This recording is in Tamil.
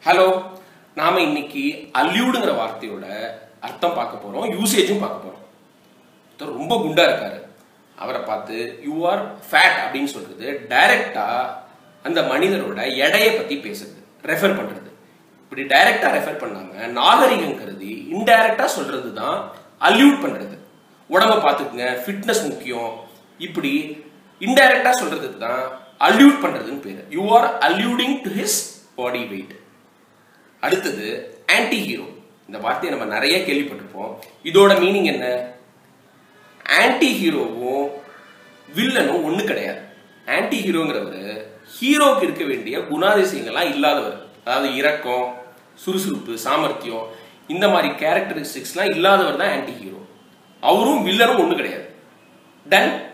ஹலோ நாம இன்னைக்கு அல்யூடுங்கிற வார்த்தையோட அர்த்தம் பார்க்க போறோம் யூசேஜும் பார்க்க போறோம் ஒருத்தர் ரொம்ப குண்டா இருக்காரு அவரை பார்த்து யூ ஆர் ஃபேட் அப்படின்னு சொல்றது டைரக்டா அந்த மனிதரோட எடையை பத்தி பேசுறது ரெஃபர் பண்றது இப்படி டைரக்டா ரெஃபர் பண்ணாம நாகரிகம் கருதி இன்டைரக்டா சொல்றது தான் அல்யூட் பண்றது உடம்ப பார்த்துக்குங்க ஃபிட்னஸ் முக்கியம் இப்படி இன்டைரக்டா சொல்றதுக்கு தான் அல்யூட் பண்றதுன்னு பேரு you are alluding to his body weight அடுத்தது ஆன்டி ஹீரோ இந்த வார்த்தையை நம்ம நிறைய கேள்விப்பட்டிருப்போம் இதோட மீனிங் என்ன ஆன்டி ஹீரோவும் வில்லனும் ஒண்ணு கிடையாது ஆன்டி ஹீரோங்கிறவர் ஹீரோக்கு இருக்க வேண்டிய குணாதிசயங்கள்லாம் இல்லாதவர் அதாவது இரக்கம் சுறுசுறுப்பு சாமர்த்தியம் இந்த மாதிரி கேரக்டரிஸ்டிக்ஸ்லாம் இல்லாதவர் தான் ஆன்டி ஹீரோ அவரும் வில்லனும் ஒண்ணு கிடையாது டன்